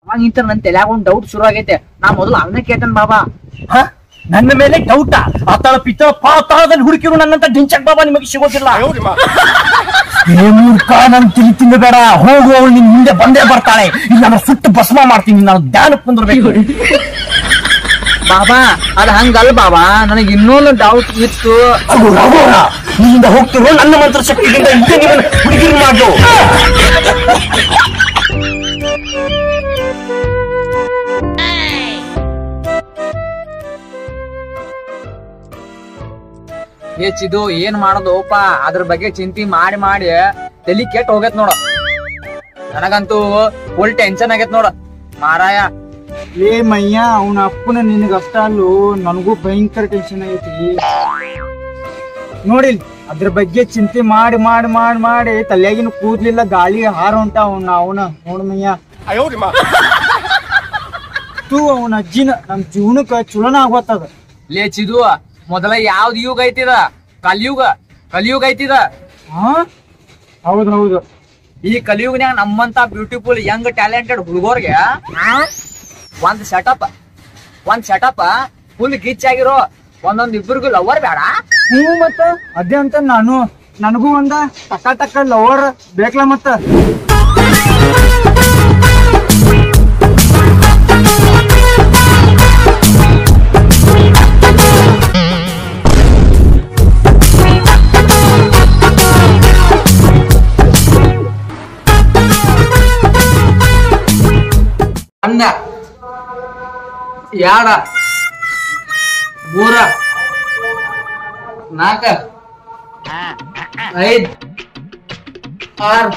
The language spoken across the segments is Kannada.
ಅವಾಗ ಇಂತ ನನ್ ತಲ್ಯಾಗ ಒಂದ್ ಡೌಟ್ ಶುರು ಆಗೈತೆ ನಾ ಮೊದಲು ಅವನೇ ಕೇಳ್ತಾನ ಬಾಬಾ ಹ? ನನ್ನ ಮೇಲೆ ಡೌಟ ಆತಳ ಪಿತಳ ಪಾತಾಳದಲ್ಲಿ ಹುಡುಕಿರು ನನ್ನಂತ ಡಿಂಚಕ್ ಬಾಬಾ ನಿಮಗೆ ಸಿಗೋದಿಲ್ಲ ಏ ಮೂರ್ಖ ನನ್ ತಿಳಿ ತಿನ್ನಬೇಡ ಹೋಗು ಅವಳು ನಿನ್ ಹಿಂದೆ ಬಂದೇ ಬರ್ತಾಳೆ ಇಲ್ಲ ನಾನು ಸುಟ್ಟು ಭಸ್ಮ ಮಾಡ್ತೀನಿ ನಾನು ಧ್ಯಾನಕ್ಕೆ ಕುಂದಿರ್ಬೇಕು ಬಾಬಾ ಅದ್ ಹಂಗಲ್ಲ ಬಾಬಾ ನನಗೆ ಇನ್ನೊಂದು ಡೌಟ್ ಇತ್ತು ಅದು ರಘುವರ ನಿನ್ನಿಂದ ಹೋಗ್ತಿರೋ ನನ್ನ ಮಂತ್ರ ಶಕ್ತಿಯಿಂದ ಇದ್ದೇ ನೀವು ಹುಡುಗಿರು ಮಾಡು ಹೆಚ್ಚಿದು ಏನ್ ಮಾಡೋದೋಪ ಅದ್ರ ಬಗ್ಗೆ ಚಿಂತೆ ಮಾಡಿ ಮಾಡಿ ತಲಿ ಕೆಟ್ಟ ಹೋಗೈತ್ ನೋಡ ನನಗಂತೂ ಫುಲ್ ಟೆನ್ಷನ್ ಆಗೈತ್ ನೋಡ ಮಾರಾಯ ಲೇ ಮಯ್ಯ ಅವನ ಅಪ್ಪನ ನಿನಗ ಅಷ್ಟ ಅಲ್ಲೂ ನನಗೂ ಭಯಂಕರ ಟೆನ್ಷನ್ ಆಗೈತಿ ನೋಡಿಲ್ ಅದ್ರ ಬಗ್ಗೆ ಚಿಂತೆ ಮಾಡಿ ಮಾಡಿ ಮಾಡಿ ಮಾಡಿ ತಲೆಯಾಗಿನ ಕೂದ್ಲಿಲ್ಲ ಗಾಳಿ ಹಾರ ಹೊಂಟ ಅವನ ಅವನ ನೋಡ್ ಮಯ್ಯ ತೂ ಅವನ ಅಜ್ಜಿನ ನಮ್ ಜೀವನಕ್ಕ ಚುಲನ ಆಗೋತದ ಲೇಚಿದು ಮೊದಲ ಯಾವ್ದ್ ಯುಗ ಐತಿದ ಕಲಿಯುಗ ಕಲಿಯುಗ ಐತಿದ ಹಾ ಹೌದ್ ಹೌದು ಈ ಕಲಿಯುಗನ್ಯಾಗ ನಮ್ಮಂತ ಬ್ಯೂಟಿಫುಲ್ ಯಂಗ್ ಟ್ಯಾಲೆಂಟೆಡ್ ಹುಡುಗರ್ಗೆ ಒಂದ್ ಸೆಟಪ್ ಒಂದ್ ಸೆಟಪ್ ಫುಲ್ ಗಿಚ್ ಆಗಿರೋ ಒಂದೊಂದ್ ಇಬ್ಬರಿಗೂ ಲವರ್ ಬೇಡ ಹ್ಞೂ ಮತ್ತ ಅದೇ ಅಂತ ನಾನು ನನಗೂ ಒಂದ ಟಕ ಟಕ ಲವರ್ ಬೇಕಲ್ಲ ಮತ್ತ ಒಂದ ಯಾಡ ಮೂರ ನಾಲ್ಕ ಐದ್ ಆರ್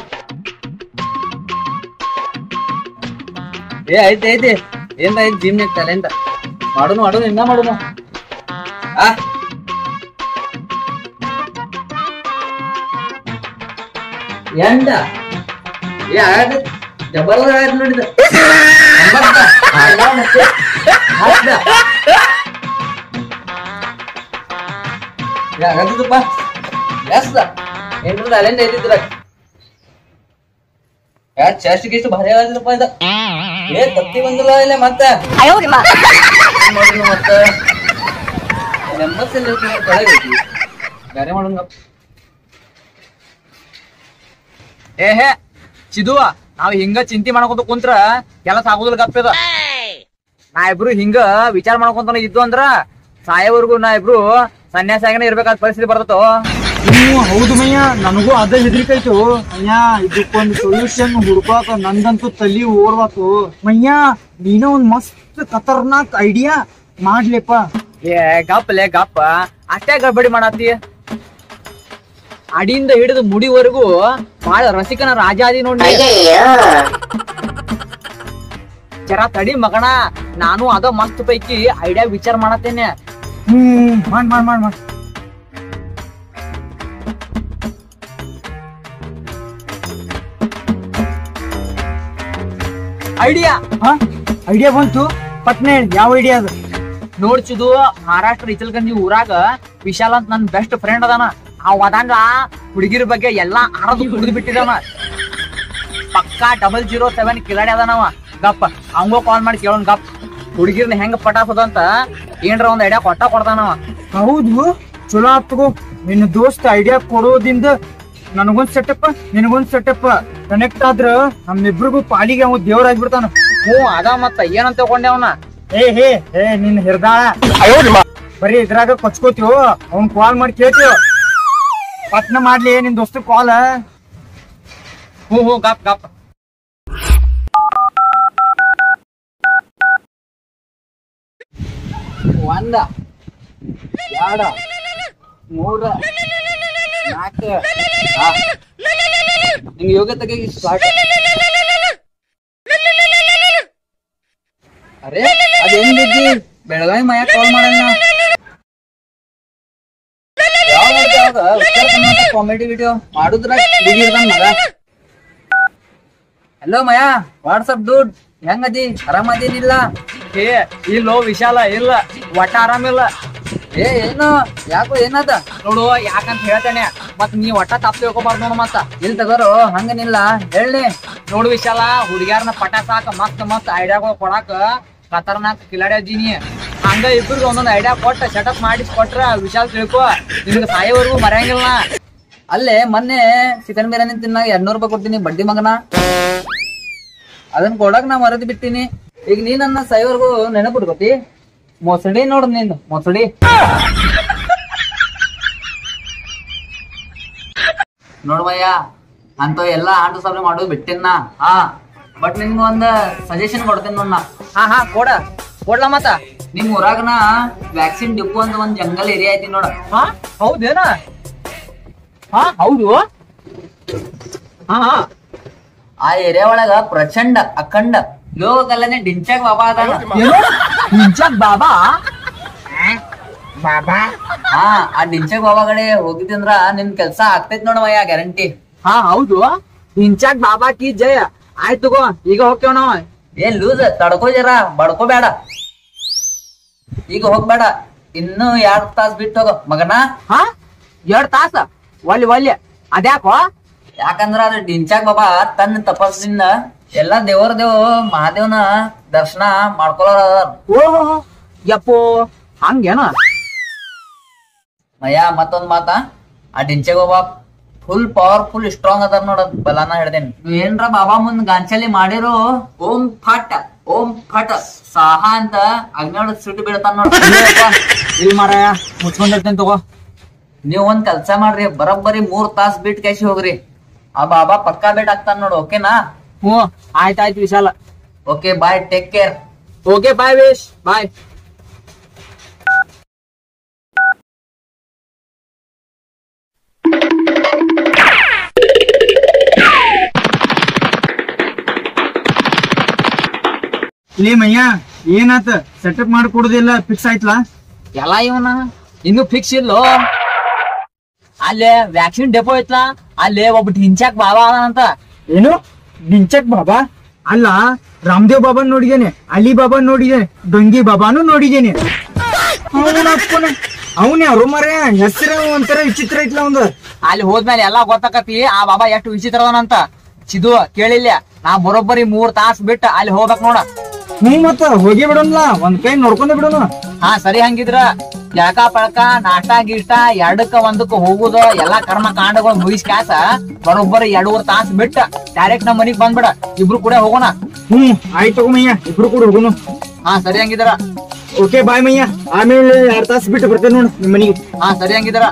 ಏ ಐತಿ ಐತಿ ಏನ್ ಐತಿ ಜಿಮ್ ಟ್ಯಾಲೆಂಟ್ ಮಾಡುನು ಮಾಡುನು ಇನ್ನ ಮಾಡುನು ಆ ಎಂಡ ಏ ಆಗ ಡಬಲ್ ಆಯ್ತು ನೋಡಿದ ಒಂಬತ್ತ. ಆ, ಎಲ್ಲ ಮತ್ತೆ. ಹತ್ತ. ಏ, ಆಗದಿದ್ದಪ್ಪ ಎಸ್ದ ಎಂಟ್ರ ಟ್ಯಾಲೆಂಟ್ ಐತಿದ್ರ ಯಾ ಚೆಸ್ಟ್ ಗಿಸ್ಟ್ ಭಾರಿ ಆಗದಿಲ್ಲಪ್ಪ ಇದ ಏ ತತ್ತಿ ಬಂದಿಲ್ಲ ಇಲ್ಲ ಮತ್ತೆ ಮಾಡಿಲ್ಲ ಮತ್ತೆ ನೆಮ್ಮಸ್ಸಲ್ಲಿ ಕೆಳಗೆ ಐತಿ. ಬ್ಯಾರೆ ಮಾಡೋಣ ಏ ಹೇ ಚಿದುವ ನಾವ್ ಹಿಂಗ ಚಿಂತೆ ಮಾಡ್ಕೊಂತ ಕುಂತ್ರ ಕೆಲಸ ಆಗುದಿಲ್ಲ ಗಪ್ಪಿದ ನಾ ಇಬ್ರು ಹಿಂಗ ವಿಚಾರ ಮಾಡ್ಕೊಂತ ಇದ್ದು ಅಂದ್ರ ಸಾಯೋವರೆಗೂ ನಾ ಇಬ್ರು ಸನ್ಯಾಸ ಆಗನೆ ಇರ್ಬೇಕಾದ ಪರಿಸ್ಥಿತಿ ಬರ್ತತೋ ಹ್ಞೂ ಹೌದು ಮಯ್ಯ ನನಗೂ ಅದ ಹೆದರಿಕಾಯ್ತು ಅಯ್ಯ ಇದಕ್ಕೊಂದು ಸೊಲ್ಯೂಷನ್ ಹುಡ್ಕೋಕ ನಂದಂತೂ ತಲಿ ಓಡ್ಬೇಕು ಮಯ್ಯ ನೀನ ಒಂದ್ ಮಸ್ತ್ ಖತರ್ನಾಕ್ ಐಡಿಯಾ ಮಾಡ್ಲಿಪ್ಪ ಏ ಗಪ್ ಲೇ ಗಪ್ಪ ಅಷ್ಟೇ ಗಡ್ಬಡಿ ಮಾಡತ್ತಿ ಅಡಿಯಿಂದ ಹಿಡಿದು ಮುಡಿವರೆಗೂ ಬಾಳ ರಸಿಕನ ರಾಜಾದಿ ನೋಡಿ ಜರ ತಡಿ ಮಗಣ ನಾನು ಅದ ಮಸ್ತ್ ಪೈಕಿ ಐಡಿಯಾ ವಿಚಾರ ಮಾಡತ್ತೇನೆ ಹ್ಮ್ ಮಾಡ್ ಮಾಡ್ ಮಾಡ್ ಮಾಡ್ ಐಡಿಯಾ ಹಾ ಐಡಿಯಾ ಬಂತು ಪಟ್ನೆ ಹೇಳಿ ಯಾವ ಐಡಿಯಾ ಅದು ನೋಡ್ಸಿದು ಮಹಾರಾಷ್ಟ್ರ ಇಚಲ್ಗಂಜಿ ಊರಾಗ ವಿಶಾಲ್ ಅಂತ ನನ್ ಬೆಸ್ಟ್ ಫ್ರೆಂಡ್ ಅದಾನ ಅವ ಅದಂಗ ಹುಡುಗಿರ ಬಗ್ಗೆ ಎಲ್ಲಾ ಆರದು ಕುಡಿದು ಬಿಟ್ಟಿದವ ಪಕ್ಕಾ ಡಬಲ್ ಜೀರೋ ಸೆವೆನ್ ಕಿಲಾಡಿ ಅದಾನವ ಗಪ್ಪ ಅವಂಗ ಕಾಲ್ ಮಾಡಿ ಕೇಳೋನ್ ಗಪ್ ಹುಡುಗಿರ್ನ ಹೆಂಗ್ ಪಟಾಸೋದು ಅಂತ ಏನ್ರ ಒಂದ್ ಐಡಿಯಾ ಕೊಟ್ಟ ಕೊಡ್ತಾನವ ಹೌದು ಚಲೋ ಆತ್ಗೋ ನಿನ್ನ ದೋಸ್ತ ಐಡಿಯಾ ಕೊಡೋದಿಂದ ನನಗೊಂದ್ ಸೆಟಪ್ ನಿನಗೊಂದ್ ಸೆಟಪ್ ಕನೆಕ್ಟ್ ಆದ್ರ ನಮ್ಮಿಬ್ರಿಗೂ ಪಾಲಿಗೆ ಅವ ದೇವ್ರಾಗ್ಬಿಡ್ತಾನ ಹ್ಞೂ ಅದ ಮತ್ತ ಏನಂತ ತಗೊಂಡೆ ಅವನ ಏ ಹೇ ಏ ನಿನ್ ಹಿರ್ದಾಳ ಬರೀ ಇದ್ರಾಗ ಕೊಚ್ಕೋತೀವೋ ಅವ್ನ್ ಕಾಲ್ ಮಾಡಿ ಕೇಳ್ತೀವ ಪಟ್ನ ಮಾಡ್ಲಿ ನಿನ್ ದೋಸ್ತ ಕಾಲ್ ಹ್ಞೂ ಹ್ಞೂ ಗಪ್ ಗಪ್ ಒಂದ ಎರಡ ಮೂರ ನಾಲ್ಕ ಆ. ನಿಂಗೆ ಯೋಗ್ಯತೆಗೆ ಸ್ಟಾರ್ಟ್ ಅರೆ ಅದೇನ್ ಬಿದ್ದಿ ಬೆಳಗಾವಿ ಮಯ ಕಾಲ್ ಮಾಡಲ್ಲ ಯಾವ ಮಾಡ್ತಿ ಯಾವ್ದ ಉತ್ತರ ಕರ್ನಾಟಕ ಕಾಮಿಡಿ ವಿಡಿಯೋ ಮಾಡುದ್ರ ಬಿಗಿ ಇರ್ತಾನ ಮಗ ಹಲೋ ಮಯ ವಾಟ್ಸಪ್ ದುಡ್ ಹೆಂಗದಿ ಆರಾಮದೇನಿಲ್ಲ ಏ ಇಲ್ಲೋ ವಿಶಾಲ ಇಲ್ಲ ಒಟ್ಟ ಆರಾಮಿಲ್ಲ ಏ ಏನು ಯಾಕೋ ಏನಾದ ನೋಡು ಯಾಕಂತ ಹೇಳ್ತೇನೆ ಮತ್ ನೀ ಒಟ್ಟ ತಪ್ಪು ತಿಳ್ಕೊಬಾರ್ದು ನೋಡು ಮತ್ತ ಇಲ್ ತಗೋರು ಹಂಗನಿಲ್ಲ ಹೇಳಿ ನೋಡು ವಿಶಾಲ ಹುಡುಗ್ಯಾರನ್ನ ಪಟಾಸಾಕ ಮಸ್ತ್ ಮಸ್ತ್ ಐಡಿಯಾಗಳು ಕೊಡಾಕ ಖತರ್ನಾಕ್ ಕಿಲಾಡಿ ಅದ್ದೀನಿ ಹಂಗ ಇಬ್ರಿಗೆ ಒಂದೊಂದ್ ಐಡಿಯಾ ಕೊಟ್ಟ ಸೆಟಪ್ ಮಾಡಿಸ್ ಕೊಟ್ರ ವಿಶಾಲ್ ತಿಳ್ಕೊ ನಿನಗೆ ಸಾಯೋವರೆಗೂ ಮರೆಯಂಗಿಲ್ಲ ನಾ. ಅಲ್ಲೇ ಮೊನ್ನೆ ಚಿಕನ್ ಬಿರಿಯಾನಿ ತಿನ್ನಾಗ ಎರಡ್ನೂರ್ ರೂಪಾಯಿ ಕೊಡ್ತೀನಿ ಬಡ್ಡಿ ಮಗನ ಅದನ್ನ ಕೊಡಕ್ ನಾ ಮರದ್ ಬಿಟ್ಟಿನಿ ಈಗ ನೀ ನನ್ನ ಸೈವರ್ಗು ನೆನಪಿಟ್ಕೋತಿ ಮೊಸಡಿ ನೋಡ್ ನೀನು ಮೊಸಡಿ ನೋಡ್ವಯ್ಯ ಅಂತ ಎಲ್ಲಾ ಆಟ ಸಾಬ್ರೆ ಮಾಡೋದು ಬಿಟ್ಟಿನ ಹಾ ಬಟ್ ನಿಮ್ಗೆ ಒಂದ್ ಸಜೆಷನ್ ಕೊಡ್ತೇನೆ ನೋಡ್ ನಾ ಹಾ ಹಾ ಕೊಡ ಕೊಡ್ಲಾ ಮತ್ತ ನಿಮ್ ಊರಾಗನ ವ್ಯಾಕ್ಸಿನ್ ಡಿಪೋ ಅಂತ ಒಂದ್ ಜಂಗಲ್ ಏರಿಯಾ ಐತಿ ನೋಡ ಹಾ ಹೌದೇನ ಹಾ ಹೌದು ಹಾ ಹಾ ಆ ಏರಿಯಾ ಒಳಗ ಪ್ರಚಂಡ ಅಖಂಡ ಲೋಕ ಕಲ್ಯಾಣ ಡಿಂಚಾಕ್ ಬಾಬಾ ಅದಾನ ಏನು ನಿಜಾಕ್ ಬಾಬಾ ಬಾಬಾ ಹಾ ಆ ಡಿಂಚಾಕ್ ಬಾಬಾ ಕಡೆ ಹೋಗಿದ್ದಂದ್ರ ನಿನ್ ಕೆಲ್ಸ ಆಗ್ತೈತ್ ನೋಡವಯ್ಯ ಗ್ಯಾರಂಟಿ ಹಾ ಹೌದು ನಿಂಚಾಕ್ ಬಾಬಾ ಕಿ ಜಯ ಆಯ್ತು ತಗೋ ಈಗ ಹೋಗ್ತೇವ್ ನಾವ್ ಏನ್ ಲೂಸ್ ತಡ್ಕೋ ಜರ ಬಡ್ಕೋಬೇಡ ಈಗ ಹೋಗ್ಬೇಡ ಇನ್ನು ಎರಡ್ ತಾಸ್ ಬಿಟ್ಟು ಹೋಗೋ ಮಗನ ಹಾ ಎರಡ್ ತಾಸ ಒಲ್ಲಿ ಒಲ್ಲಿ ಅದ್ಯಾಕೋ ಯಾಕಂದ್ರ ಅದ್ರ ಡಿಂಚಾಕ್ ಬಾಬಾ ತನ್ನ ತಪಸ್ಸಿಂದ ಎಲ್ಲಾ ದೇವರ ದೇವ್ ಮಹಾದೇವನ ದರ್ಶನ ಮಾಡ್ಕೊಳ್ಳೋರ್ ಅದಾರ ಓಹೋ ಯಪ್ಪೋ ಹಂಗೇನ ಮಯ್ಯ ಮತ್ತೊಂದ್ ಮಾತ ಆ ಡಿಂಚೆ ಬಾಬಾ ಫುಲ್ ಪವರ್ಫುಲ್ ಸ್ಟ್ರಾಂಗ್ ಅದಾರ ನೋಡ ಬಲಾನ ಹಿಡ್ದೇನಿ ನೀವ್ ಏನ್ರ ಬಾಬಾ ಮುಂದ್ ಗಾಂಚಲಿ ಮಾಡಿರೋ ಓಂ ಫಟ್ ಓಂ ಫಟ್ ಸಾಹ ಅಂತ ಅಗ್ನೋಡ ಸುಟ್ಟು ಬೀಳ್ತಾನ ನೋಡ ಇಲ್ಲಿ ಮಾರಾಯ ಮುಚ್ಕೊಂಡಿರ್ತೇನೆ ತಗೋ ನೀವ್ ಒಂದ್ ಕೆಲ್ಸ ಮಾಡ್ರಿ ಬರೋಬ್ಬರಿ ಮೂರ್ ತಾಸ್ ಬಿಟ್ ಕೈಸಿ ಹೋಗ್ರಿ ಆ ಬಾಬಾ ಪಕ್ಕಾ ಬೇಟ್ ಆಗ್ತಾನ ನೋಡು ಓಕೆನಾ ಹ್ಞೂ ಆಯ್ತಾಯ್ತು ವಿಶಾಲ okay bye take care okay bye ವೇಶ್ ಬಾಯ್ ಲೇ ಮಯ್ಯ ಏನಾತ ಸೆಟಪ್ ಮಾಡಿ ಕೊಡುದಿಲ್ಲ ಫಿಕ್ಸ್ ಆಯ್ತಲ್ಲ ಎಲ್ಲ ಇವನ ಇನ್ನು ಫಿಕ್ಸ್ ಇಲ್ಲೋ ಅಲ್ಲೇ ವ್ಯಾಕ್ಸಿನ್ ಡೆಪೋ ಐತ್ಲ ಅಲ್ಲೇ ಒಬ್ಬ ಹಿಂಚಾಕ್ ಬಾಬಾ ಅಂತ ಏನು ಡಿಂಚಕ್ ಬಾಬಾ ಅಲ್ಲ ರಾಮದೇವ್ ಬಾಬಾ ನೋಡಿದೇನೆ ಅಲಿ ಬಾಬಾ ನೋಡಿದೇನೆ ಡೊಂಗಿ ಬಾಬಾನು ನೋಡಿದೇನೆ ಅವನ್ ಯಾರು ಮರ ಹೆಸರು ಒಂಥರ ವಿಚಿತ್ರ ಐತ್ಲ ಒಂದು ಅಲ್ಲಿ ಹೋದ್ಮೇಲೆ ಎಲ್ಲಾ ಗೊತ್ತಾಕತಿ ಆ ಬಾಬಾ ಎಷ್ಟು ವಿಚಿತ್ರ ಅದಾನಂತ ಚಿದು ಕೇಳಿಲ್ಲ ನಾ ಬರೋಬ್ಬರಿ ಮೂರ್ ತಾಸ್ ಬಿಟ್ಟು ಅಲ್ಲಿ ಹೋಗ್ಬೇಕ್ ನೋಡ ಹ್ಞೂ ಮತ್ತ ಹೋಗಿ ಬಿಡೋಣ ಒಂದ್ ಕೈ ನೋಡ್ಕೊಂಡ ಬಿಡೋಣ ಹಾ ಸರಿ ಹಂಗಿದ್ರ ಜಳಕ ಪಳಕ ನಾಷ್ಟ ಗೀಷ್ಟ ಎರಡಕ್ಕ ಒಂದಕ್ಕ ಹೋಗುದು ಎಲ್ಲಾ ಕರ್ಮ ಕಾಂಡಗಳು ಮುಗಿಸ್ ಕ್ಯಾಸ ಬರೋಬ್ಬರಿ ಎರಡೂವರೆ ತಾಸ್ ಬಿಟ್ಟ ಡೈರೆಕ್ಟ್ ನಮ್ಮ ಮನಿಗ್ ಬಂದ್ಬಿಡ ಇಬ್ರು ಕೂಡ ಹೋಗೋಣ ಹ್ಮ್ ಆಯ್ತು ತಗೋ ಮಯ್ಯ ಇಬ್ರು ಕೂಡ ಹೋಗುನು ಹಾ ಸರಿ ಹಂಗಿದ್ರ ಓಕೆ ಬಾಯ್ ಮಯ್ಯ ಆಮೇಲೆ ಎರಡ್ ತಾಸು ಬಿಟ್ಟು ಬರ್ತೇನೆ ನೋಡು ನಿಮ್ಮ ಮನೆಗೆ ಹಾ ಸರಿ ಹಂಗಿದ್ರ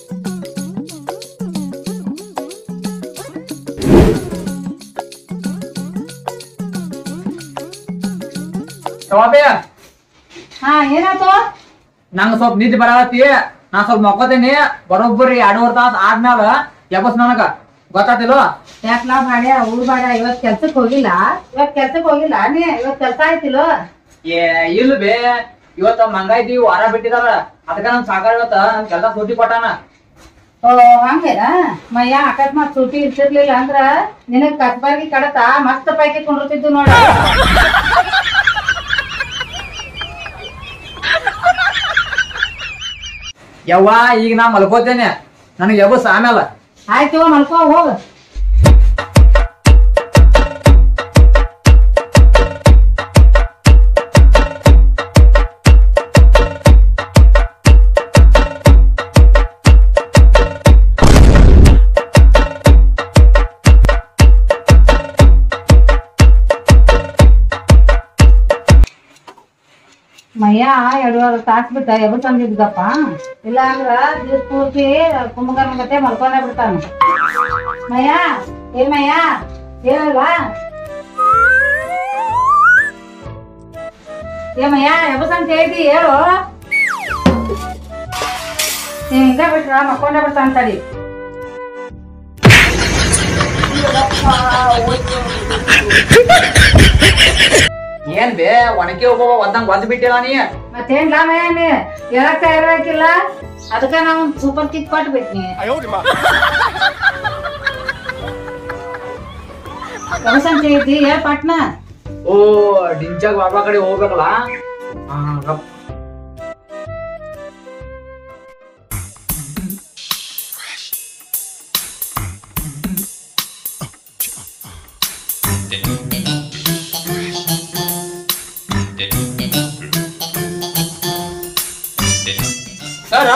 ಹಾ ಏನಾಯ್ತು ನಂಗ ಸ್ವಲ್ಪ ನಿದ್ದೆ ಬರತಿ ನಾ ಸ್ವಲ್ಪ ಮಕ್ಕೋತೇನಿ ಬರೋಬ್ಬರಿ ಎರಡೂವರೆ ತಾಸ್ ಆದ್ಮ್ಯಾಲ ಎಬ್ಬಸ್ ನನಗ ಗೊತ್ತಾತಿಲ್ವ ಯಾಕ್ಲಾ ಬಾಡ್ಯ ಊರ್ ಬಾಡ ಇವತ್ ಕೆಲ್ಸಕ್ ಹೋಗಿಲ್ಲ ಇವತ್ ಕೆಲ್ಸಕ್ ಹೋಗಿಲ್ಲ ನೀ ಇವತ್ ಕೆಲ್ಸ ಆಯ್ತಿಲ್ಲ ಏ ಇಲ್ಲ ಬೇ ಇವತ್ತ ಮಂಗಾಯ್ತಿ ವಾರ ಬಿಟ್ಟಿದಾರ ಅದಕ್ಕ ನನ್ ಸಾಕಾರ ಇವತ್ತ ನನ್ ಕೆಲ್ಸ ಸೂಟಿ ಕೊಟ್ಟಾನ ಓ ಹಂಗೇನ ಮಯ್ಯ ಅಕಸ್ಮಾತ್ ಸೂಟಿ ಇರ್ತಿರ್ಲಿಲ್ಲ ಅಂದ್ರ ನಿನಗ್ ಕಸ್ಬಾರ್ಗಿ ಕಡತ ಮಸ್ತ್ ಪೈಕಿ ಕುಂಡಿರ್ತಿದ್ದು ನೋಡ ಯವ್ವ ಈಗ ನಾ ಮಲ್ಕೋತೇನೆ ನನಗೆ ಎಬ್ಬಸ್ ಆಮೇಲೆ ಆಯ್ತು ಮಲ್ಕೋ ಹೋಗ ಮಯ್ಯ ಎರಡೂವರೆ ತಾಸ್ ಬಿಟ್ಟ ಎಬ್ಬ ತಂದಿದ್ದಪ್ಪ ಇಲ್ಲ ಅಂದ್ರ ದಿವ್ಸ ಪೂರ್ತಿ ಕುಂಭಕರ್ಣ ಗತೆ ಮಲ್ಕೊಂಡೇ ಬಿಡ್ತಾನ ಮಯ್ಯ ಏ ಮಯ್ಯ ಏನಲ್ವಾ ಏ ಮಯ್ಯ ಎಬ್ಬಸ್ ಅಂತ ಹೇಳ್ತಿ ಹೇಳು ನೀ ಹಿಂಗ ಬಿಟ್ರ ಮಕ್ಕೊಂಡೇ ಬಿಡ್ತಾನ ತಡಿ ಏನ್ ಬೇ ಒಣಕೆ ಒಬ್ಬ ಒದ್ದಂಗ್ ಒದ್ ಬಿಟ್ಟಿಲ್ಲ ನೀ ಮತ್ತೇನ್ ಲಾಭ ಏನ್ ಹೇಳಕ್ಕ ಇರ್ಬೇಕಿಲ್ಲ ಅದಕ್ಕ ನಾವು ಸೂಪರ್ ಕಿಕ್ ಕೊಟ್ಟು ಬಿಟ್ನಿ ಕಮಸಂತ ಐತಿ ಏ ಪಟ್ನ ಓ ಡಿಂಚಾಗ್ ಬಾಬಾ ಕಡೆ ಹೋಗ್ಬೇಕಲ್ಲ ಹಾ, ಗಪ್. ಸರ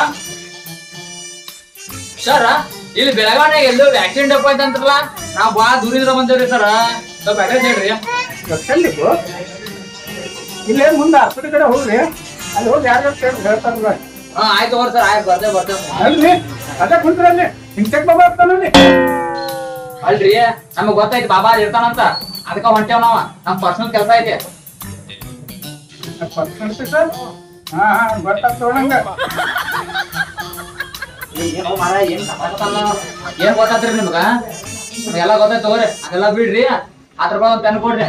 ಸರ ಇಲ್ಲಿ ಬೆಳಗಾವಿನಾಗ ಎಲ್ಲೋ ಆಕ್ಸಿಡೆಂಟ್ ಅಪ್ಪ ಅಂತಂತ್ರಲ್ಲ ನಾವ್ ಬಾಳ ದೂರಿದ್ರ ಬಂದೇವ್ರಿ ಸರ ಸ್ವಲ್ಪ ಅಡ್ರೆಸ್ ಹೇಳ್ರಿ ಎಲ್ಲಿಗೂ ಇಲ್ಲೇ ಮುಂದೆ ಆಸ್ಪತ್ರೆ ಕಡೆ ಹೋಗ್ರಿ ಅಲ್ಲಿ ಹೋಗಿ ಯಾರು ಹೇಳ್ತಾರಲ್ಲ ಹಾ ಆಯ್ತು ಹೋಗ್ರಿ ಸರ್ ಆಯ್ತು ಬರ್ತೇವೆ ಬರ್ತೇವೆ ಅಲ್ರಿ ಅದೇ ಕುಂತ್ರಲ್ಲಿ ಹಿಂಚಕ್ ಬಾಬಾ ಆಗ್ತಾನಲ್ಲಿ ಅಲ್ರಿ ನಮಗ್ ಗೊತ್ತೈತಿ ಬಾಬಾ ಅಲ್ಲಿ ಇರ್ತಾನಂತ ಅದಕ್ಕ ಹೊಂಟೇವ್ ನಾವ ನಮ್ ಪರ್ಸನಲ್ ಕೆಲಸ ಐತಿ ಸರ್ ಹಾ ಹಾ ಗೊತ್ತಾಗ್ತದ ನಂಗೆ ಏನೋ ಮಾರ ಏನ್ ತಪ್ಪಾಗ್ತಲ್ಲ. ಏನ್ ಗೊತ್ತಾತ್ರಿ ನಿಮ್ಗ ನಮ್ಗೆಲ್ಲ ಗೊತ್ತಾಯ್ತು ತಗೋರಿ ಅದೆಲ್ಲ ಬಿಡ್ರಿ ಹತ್ತು ರೂಪಾಯಿ ಒಂದ್ ಪೆನ್ ಕೊಡ್ರಿ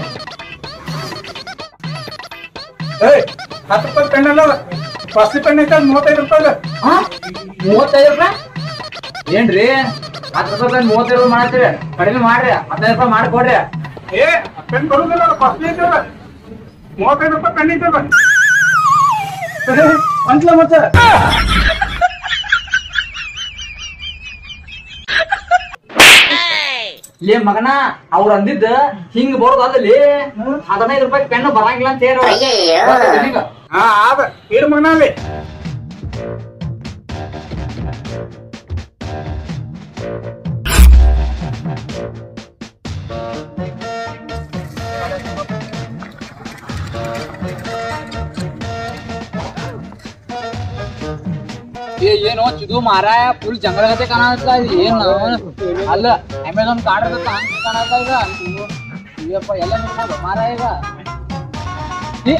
ಏಯ್ ಹತ್ತು ರೂಪಾಯಿ ಪೆನ್ ಅಲ್ಲ ಫಸ್ಟ್ಲಿ ಪೆನ್ ಐತೆ ಅದು ಮೂವತ್ತೈದು ರೂಪಾಯಿ ಹಾ ಮೂವತ್ತೈದು ರೂಪಾಯಿ ಏನ್ರಿ ಹತ್ತು ರೂಪಾಯಿ ಪೆನ್ ಮೂವತ್ತೈದು ರೂಪಾಯಿ ಮಾಡ್ತೀರಿ ಕಡಿಮೆ ಮಾಡ್ರಿ ಹದಿನೈದು ರೂಪಾಯಿ ಮಾಡಿ ಕೊಡ್ರಿ ಏ ಪೆನ್ ಬರುದಿಲ್ಲ ಫಸ್ಟ್ಲಿ ಐತಲ್ಲ ಮೂವತ್ತೈದು ರೂಪಾಯಿ ಪೆನ್ ಐತಲ್ಲ ಅಂತಲ ಮತ್ತೆ ಲೇ ಮಗನ ಅವ್ರ ಅಂದಿದ್ದ ಹಿಂಗ್ ಬರೋದು ಅದಲ್ಲಿ ಹದಿನೈದು ರೂಪಾಯಿ ಪೆನ್ ಬರಂಗಿಲ್ಲ ಅಂತ ಹೇಳಿ ಗೊತ್ತೈತಿ ನಿಂಗ? ಹಾ ಆದ ಇಡ್ ಮಗನ ಅಲ್ಲಿ ಏ ಏನೋ ಚಿದು ಮಾರಾಯ ಫುಲ್ ಜಂಗಲ ಗತೆ ಕಾಣತ್ತ ಏನ್ ಅಲ್ಲ ಅಮೆಝಾನ್ ಕಾರ್ಡ್ ಇರುತ್ತೆ ಹಂಗ ಕಾಣತ್ತ ಈಗ ಅಯ್ಯಪ್ಪ ಎಲ್ಲ ನೋಡ್ಬೋದು ಮಾರಾಯ ಈಗ ಏ,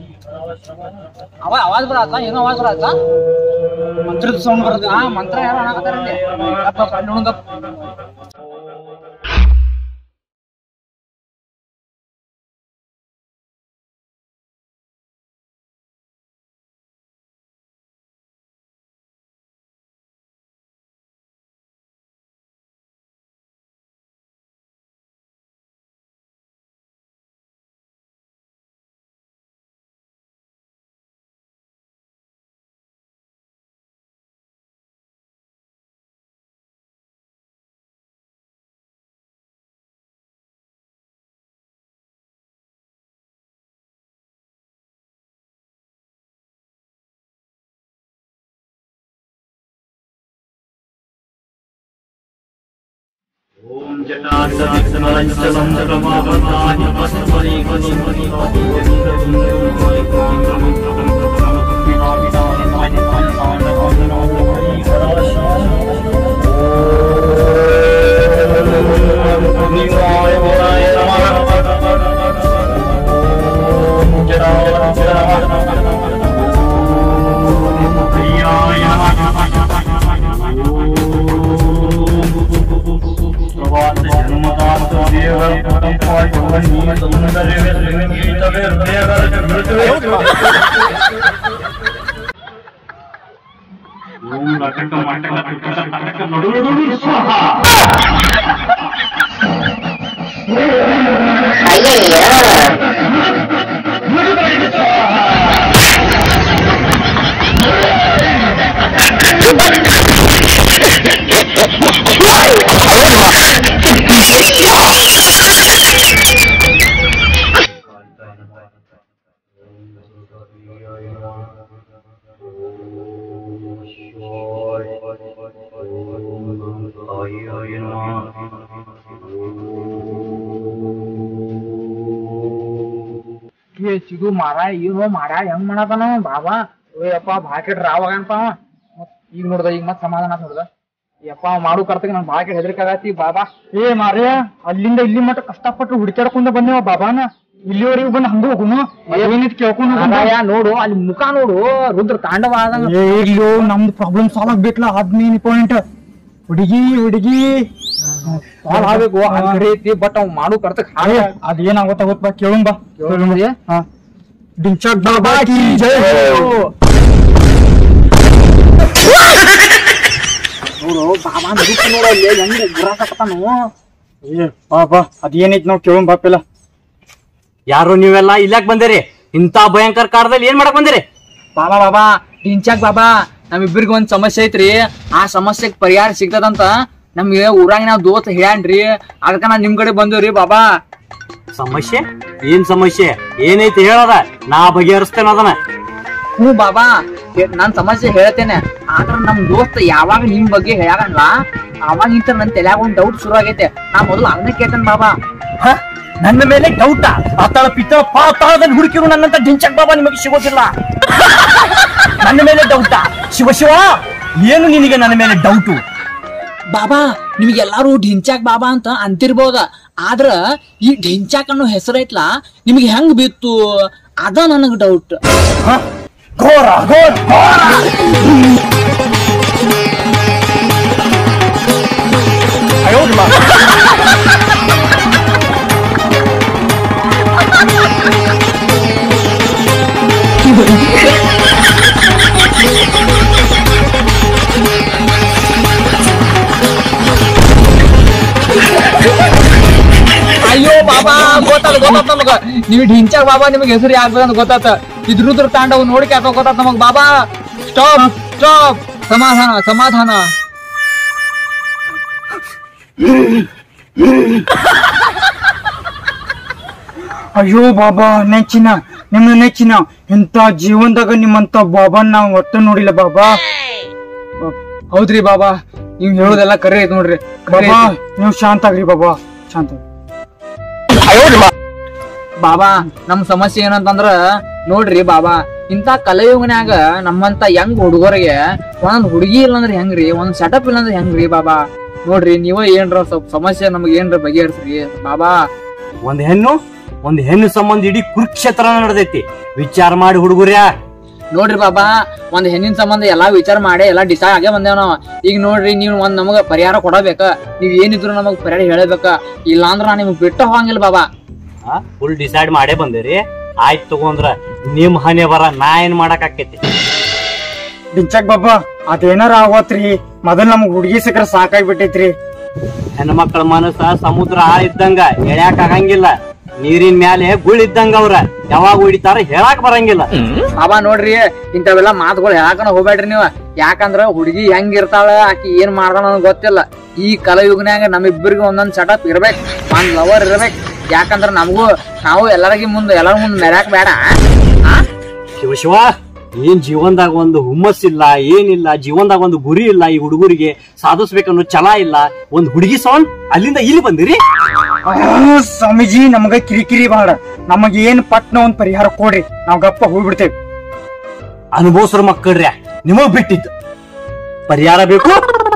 ಅವ ಅವಾಜ್ ಬರತ್ತ ಏನೋ ಅವಾಜ್ ಬರತ್ತ ಮಂತ್ರದ ಸೌಂಡ್ ಬರುತ್ತೆ ಹಾ ಮಂತ್ರ ಯಾರೋ ಅನ್ನಕತ್ತಾರಲ್ಲಿ ಅಪ್ಪ ಕಣ್ಣು ಹುಣ್ಗ ಏ ಸಿಗು ಮಾರ ಏನೋ ಮಾರ ಹೆಂಗ್ ಮಾಡತಾನ ಅವ ಬಾಬಾ ಏಯಪ್ಪ ಭಾಕೆಟ್ ರಾವಾಗನಪ್ಪ ಅವ ಮತ್ ಈಗ ನೋಡ್ದ ಈಗ ಮತ್ ಸಮಾಧಾನ ಆತ್ ನೋಡ್ದ ಯಪ್ಪ ಅವ ಮಾಡು ಕರ್ತಗ ನನ್ ಭಾಕೆಟ್ ಹೆದರಿಕೆ ಆಗತ್ತಿ ಬಾಬಾ ಏ ಮಾರ್ಯ ಅಲ್ಲಿಂದ ಇಲ್ಲಿ ಮಟ್ಟ ಕಷ್ಟಪಟ್ಟು ಹುಡುಕ್ಯಾಡ್ಕೊಂಡ ಬಂದೇವ ಬಾಬಾನ ಇಲ್ಲಿವರೆಗೂ ಬಂದು ಹಂಗ ಹೋಗುನು ಏನಿತ್ ಕೇಳ್ಕೊಂಡು ಮಾರಾಯ ನೋಡು ಅಲ್ಲಿ ಮುಖ ನೋಡು ರುದ್ರ ತಾಂಡವ ಆದಂಗ ಇಲ್ಲೋ ನಮ್ದು ಪ್ರಾಬ್ಲಮ್ ಸಾಲ್ವ್ ಆಗ್ಬೇಕಲ್ಲ ಅದ್ ಮೇನ್ ಪಾಯಿಂಟ್ ಹುಡುಗಿ ಹುಡುಗಿ ಸಾಲ್ ಆಗ್ಬೇಕು ಅದ್ ಖರೆ ಐತಿ ಬಟ್ ಅವ್ ಮಾಡು ಕರ್ತಕ್ ಹಾಗ ಅದೇನಾಗುತ್ತೆ ಗೊತ್ತ ಬಾ ಕೇಳುಂ ಬಾ ಕೇಳುಂಬಾ? ಹಾ ಡಿಂಚಾಕ್ ಬಾಬಾ ಕಿ ಜೈ ಹೋ ನೋಡು ಬಾಬಾ ನಡುಕ್ ನೋಡು ಅಲ್ಲಿ ಹೆಂಗ್ ಗುರಾಕತ್ತಾನು ಏ ಬಾ ಬಾ ಅದೇನೈತಿ ನಾವು ಕೇಳುಂ ಬಾಪಿಲ್ಲ ಯಾರು ನೀವೆಲ್ಲ ಇಲ್ಲಾಕ್ ಬಂದಿರಿ ಇಂತ ಭಯಂಕರ ಕಾಲದಲ್ಲಿ ಏನ್ ಮಾಡಕ್ ಬಂದಿರಿ ಬಾಬಾ ಬಾಬಾ ಡಿಂಚಾಕ್ ಬಾಬಾ ನಮ್ಮಿಬ್ಬರಿಗೆ ಒಂದ್ ಸಮಸ್ಯೆ ಐತ್ರಿ ಆ ಸಮಸ್ಯೆಗ್ ಪರಿಹಾರ ಸಿಗ್ತದಂತ ನಮ್ಗೆ ಊರಾಗ ನಾವ್ ದೋಸ್ತ್ ಹೇಳ್ಯಾನ್ರಿ ಅದಕ್ಕ ನಾ ನಿಮ್ ಕಡೆ ಬಂದೇವ್ರಿ ಬಾಬಾ ಸಮಸ್ಯೆ ಏನ್ ಸಮಸ್ಯೆ ಏನೈತಿ ಹೇಳದ ನಾ ಬಗೆಹರಿಸ್ತೇನೆ ಅದನ್ನ ಹ್ಞೂ ಬಾಬಾ ಹೇ- ನಾನ್ ಸಮಸ್ಯೆ ಹೇಳ್ತೇನೆ ಆದ್ರ ನಮ್ ದೋಸ್ತ ಯಾವಾಗ ನಿಮ್ ಬಗ್ಗೆ ಹೇಳಾಗಲ್ಲ ಅವಾಗ ಇಂತ ನನ್ ತಲ್ಯಾಗ ಒಂದ್ ಡೌಟ್ ಶುರು ಆಗೈತೆ ನಾ ಮೊದಲು ಅದನ್ನ ಕೇಳ್ತೇನೆ ಬಾಬಾ ಹ? ನನ್ನ ಮೇಲೆ ಡೌಟ ಆತಳ ಪಿತ್ತ ಪಾತಾಳದಲ್ಲಿ ಹುಡುಕಿರು ನನ್ನಂತ ಡಿಂಚಕ್ ಬಾಬಾ ನಿಮಗೆ ಸಿಗೋದಿಲ್ಲ ನನ್ನ ಮೇಲೆ ಡೌಟ ಶಿವ ಶಿವ ಏನು ನಿನಗೆ ನನ್ನ ಮೇಲೆ ಡೌಟು ಬಾಬಾ ನಿಮ್ಗೆ ಎಲ್ಲಾರು ಢಿಂಚಾಕ್ ಬಾಬಾ ಅಂತ ಅಂತಿರ್ಬೋದ ಆದ್ರ ಈ ಢಿಂಚಾಕ್ ಅನ್ನೋ ಹೆಸರೈತ್ಲಾ ನಿಮ್ಗೆ ಹೆಂಗ್ ಬಿತ್ತು ಅದ ನನಗ್ ಡೌಟ್ ಹ? ಘೋರ ಘೋರ ಘೋರ ಅಯ್ಯೋ ನಿಮ್ಮ. ಅಯ್ಯೋ ಬಾಬಾ ಗೊತ್ತಾತ ಗೊತ್ತಾತ ನಮಗ ನೀವು ಢಿಂಚಾಕ್ ಬಾಬಾ ನಿಮ್ಗೆ ಹೆಸರು ಯಾವ್ದು ಗೊತ್ತಾತ ಇದ್ರುದ್ರ ತಾಂಡವ್ ನೋಡಿಕೆ ಆತ ಗೊತ್ತಾತ ನಮಗ್ ಬಾಬಾ ಸ್ಟಾಪ್ ಸ್ಟಾಪ್ ಸಮಾಧಾನ ಸಮಾಧಾನ ಅಯ್ಯೋ ಬಾಬಾ ನೆಚ್ಚಿನ ನಿಮ್ಮ ನೆಚ್ಚಿನ ಇಂಥ ಜೀವನದಾಗ ನಿಮ್ಮಂತ ಬಾಬಾನ್ ನಾವ್ ಒಟ್ಟು ನೋಡಿಲ್ಲ ಬಾಬಾ ಹೌದ್ರಿ ಬಾಬಾ ನೀವ್ ಹೇಳೋದೆಲ್ಲ ಕರೆ ಐತ್ ನೋಡ್ರಿ ಕರೆ ಬಾಬಾ ಐತಿ. ನೀವು ಶಾಂತ ಆಗ್ರಿ ಬಾಬಾ ಶಾಂತ ಆಗ್ರಿ. ಬಾಬಾ ನಮ್ ಸಮಸ್ಯೆ ಏನಂತಂದ್ರ ನೋಡ್ರಿ ಬಾಬಾ ಇಂತ ಕಲಿಯುಗನ್ಯಾಗ ನಮ್ಮಂತ ಯಂಗ್ ಹುಡುಗರಿಗೆ ಒಂದೊಂದ್ ಹುಡುಗಿ ಇಲ್ಲಂದ್ರ ಹೆಂಗ್ರಿ ಒಂದ್ ಸೆಟಪ್ ಇಲ್ಲಂದ್ರ ಹೆಂಗ್ರಿ ಬಾಬಾ ನೋಡ್ರಿ ನೀವ ಏನ್ರ ಸ್ವಲ್ಪ ಸಮಸ್ಯೆ ನಮಗ್ ಏನ್ರ ಬಗೆಹರಿಸ್ರಿ ಬಾಬಾ ಒಂದ್ ಹೆಣ್ಣು ಒಂದ್ ಹೆಣ್ಣು ಸಂಬಂಧ ಇಡೀ ಕುರುಕ್ಷೇತ್ರ ನಡೆದೈತಿ ವಿಚಾರ ಮಾಡಿ ಹುಡುಗರ್ಯಾ ನೋಡ್ರಿ ಬಾಬಾ ಒಂದ್ ಹೆಣ್ಣಿನ ಸಂಬಂಧ ಎಲ್ಲಾ ವಿಚಾರ ಮಾಡಿ ಎಲ್ಲಾ ಡಿಸೈಡ್ ಆಗೇ ಬಂದೇವ್ ನಾವ್ ಈಗ ನೋಡ್ರಿ ನೀವ್ ಒಂದ್ ನಮಗ ಪರಿಹಾರ ಕೊಡಬೇಕ ನೀವ್ ಏನಿದ್ರು ನಮಗ್ ಪರಿಹಾರ ಹೇಳಬೇಕ ಇಲ್ಲಾಂದ್ರ ನಾ ನಿಮ್ಗ್ ಬಿಟ್ಟ ಹೋಗಂಗಿಲ್ಲ ಬಾಬಾ ಫುಲ್ ಡಿಸೈಡ್ ಮಾಡೇ ಬಂದಿರಿ ಆಯ್ತು ತಗೊಂಡ್ರ ನಿಮ್ ಹಣೆ ಬರ ನಾ ಏನ್ ಮಾಡಕ್ ಆಕೈತಿ ಡಿಂಚಕ್ ಬಾಬಾ ಅದೇನಾರ ಆಗೋತ್ರಿ ಮೊದಲ್ ನಮಗ್ ಹುಡುಗಿ ಸಿಕ್ಕ್ರ ಸಾಕಾಗ್ಬಿಟ್ಟೈತ್ರಿ ಹೆಣ್ಮಕ್ಳ ಮನಸ್ಸ ಸಮುದ್ರ ಆಳ ಇದ್ದಂಗ ಎಳ್ಯಾಕ್ ಆಗಂಗಿಲ್ಲ ನೀರಿನ ಮ್ಯಾಲೆ ಗುಳ್ ಇದ್ದಂಗ ಅವ್ರ ಯಾವಾಗ ಹೊಡಿತಾರ ಹೇಳಾಕ್ ಬರಂಗಿಲ್ಲ ಬಾಬಾ ನೋಡ್ರಿ ಇಂಥವೆಲ್ಲ ಮಾತುಗಳು ಹೇಳಕನ ಹೋಗ್ಬೇಡ್ರಿ ನೀವ ಯಾಕಂದ್ರ ಹುಡುಗಿ ಹೆಂಗ್ ಇರ್ತಾಳ ಆಕಿ ಏನ್ ಮಾಡ್ತಾಳ ಅನ್ನೋದ್ ಗೊತ್ತಿಲ್ಲ ಈ ಕಲಯುಗನ್ಯಾಗ ನಮ್ಮಿಬ್ಬರಿಗೆ ಒಂದೊಂದ್ ಸೆಟಪ್ ಇರ್ಬೇಕು ಒಂದ್ ಲವರ್ ಇರ್ಬೇಕು ಯಾಕಂದ್ರ ನಮಗೂ ನಾವು ಎಲ್ಲರಿಗಿ ಮುಂದೆ ಎಲ್ಲರ ಮುಂದೆ ಮೆರ್ಯಾಕ್ ಬೇಡ ಆ? ಶಿವ ಶಿವ ಏನ್ ಜೀವನದಾಗ ಒಂದು ಹುಮ್ಮಸ್ ಇಲ್ಲ ಏನಿಲ್ಲ ಜೀವನದಾಗ ಒಂದು ಗುರಿ ಇಲ್ಲ ಈ ಹುಡುಗರಿಗೆ ಸಾಧಿಸ್ಬೇಕನ್ನೋ ಛಲ ಇಲ್ಲ ಒಂದ್ ಹುಡುಗಿ ಸೌಂಡ್ ಅಲ್ಲಿಂದ ಇಲ್ಲಿ ಬಂದಿರಿ ಅಯ್ಯೋ, ಸ್ವಾಮೀಜಿ ನಮಗ ಕಿರಿಕಿರಿ ಬಾಳ ನಮಗ ಏನ್ ಪಟ್ನ ಒಂದ್ ಪರಿಹಾರ ಕೊಡ್ರಿ ನಾವ್ ಗಪ್ಪ ಹೋಗ್ಬಿಡ್ತೇವೆ ಅನುಭವಸ್ರ ಮಕ್ಕಳ್ರ್ಯಾ ನಿಮಗ್ ಬಿಟ್ಟಿದ್ದು ಪರಿಹಾರ ಬೇಕು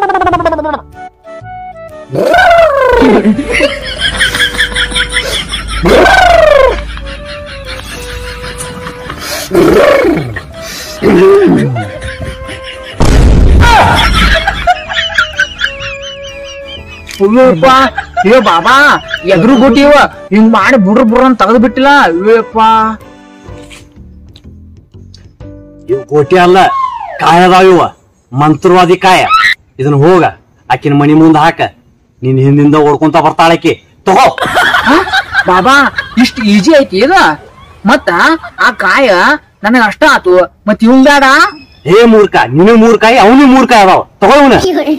ಅಯ್ಯೋಪ್ಪ ಏ ಬಾಬಾ ಎದುರು ಗುಟ್ಟಿವ ಹಿಂಗ್ ಮಾಡಿ ಬುಡ್ರ ಬುಡ್ರ ಅಂತ ತೆಗೆದು ಬಿಟ್ಟಿಲ್ಲ ಅಯ್ಯಪ್ಪ ಇವ್ ಕೋಟಿ ಅಲ್ಲ ಕಾಯದಾವ ಇವ ಮಂತ್ರವಾದಿ ಕಾಯ ಇದನ್ನ ಹೋಗ ಆಕಿನ ಮನಿ ಮುಂದ ಹಾಕ ನಿನ್ ಹಿಂದಿಂದ ಓಡ್ಕೊಂತ ಬರ್ತಾಳಕಿ ತಗೋ ಹ? ಬಾಬಾ ಇಷ್ಟ ಈಜಿ ಐತಿ ಇದ ಮತ್ತ ಆ ಕಾಯ ನನಗ ಅಷ್ಟ ಆತು ಮತ್ ಇವ್ ಬೇಡ ಹೇ ಮೂರ್ಖ ನೀನು ಮೂರ್ಖಾಯಿ ಅವನು ಮೂರ್ಖ ಅದಾವ ತಗೋ ಇವ್ನ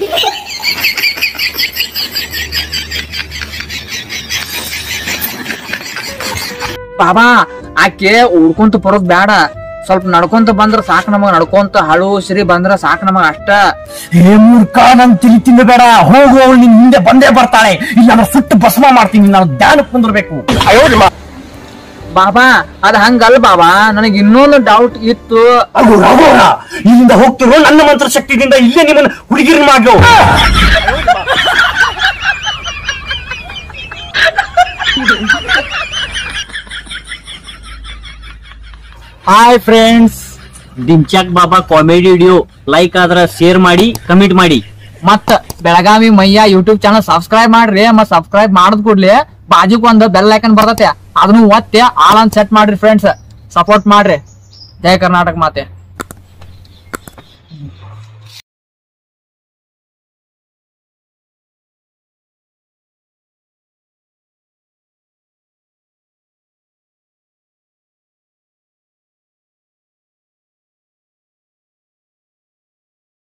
ಬಾಬಾ ಆಕೆ ಉಡ್ಕೊಂತ ಬರೋದ್ ಬೇಡ ಸ್ವಲ್ಪ ನಡ್ಕೊಂತ ಬಂದ್ರ ಸಾಕ್ ನಮಗ ನಡ್ಕೊಂತ ಹಳು ಸಿರಿ ಬಂದ್ರ ಸಾಕ್ ನಮಗ ಅಷ್ಟ ಹೇ ಮೂರ್ಖ ನನ್ ತಿಳಿ ತಿನ್ನಬೇಡ ಹೋಗು ಅವಳು ನಿನ್ ಹಿಂದೆ ಬಂದೇ ಬರ್ತಾಳೆ ಇಲ್ಲ ಅಂದ್ರೆ ಸುಟ್ಟು ಭಸ್ಮ ಮಾಡ್ತೀನಿ ನಾವು ಧ್ಯಾನಕ್ಕೆ ಕುಂದಿರ್ಬೇಕು ಬಾಬಾ ಅದ್ ಹಂಗಲ್ಲ ಬಾಬಾ ನನಗ್ ಇನ್ನೊಂದು ಡೌಟ್ ಇತ್ತು ಅದು ರಾಘವನ ಇಲ್ಲಿಂದ ಹೋಗ್ತಿರೋ ನನ್ನ ಮಂತ್ರ ಶಕ್ತಿಯಿಂದ ಇಲ್ಲೇ ನಿಮ್ಮನ್ನ ಹುಡುಗಿರ್ ಮಾಡ್ಲು hi friends Dinchak Baba comedy video like ಆದ್ರ ಶೇರ್ ಮಾಡಿ ಕಮೆಂಟ್ ಮಾಡಿ ಮತ್ತ ಬೆಳಗಾವಿ ಮಯ್ಯ ಯೂಟ್ಯೂಬ್ ಚಾನಲ್ ಸಬ್ಸ್ಕ್ರೈಬ್ ಮಾಡ್ರಿ ಮತ್ ಸಬ್ಸ್ಕ್ರೈಬ್ ಮಾಡದ್ ಕೂಡ್ಲಿ ಬಾಜುಕ್ ಒಂದ್ ಬೆಲ್ ಐಕನ್ ಬರ್ತೈತೆ ಅದನ್ನು ಒತ್ತೆ ಆಲ್ ಆನ್ ಸೆಟ್ ಮಾಡ್ರಿ ಫ್ರೆಂಡ್ಸ್ ಸಪೋರ್ಟ್ ಮಾಡ್ರಿ ಜಯ ಕರ್ನಾಟಕ ಮಾತೆ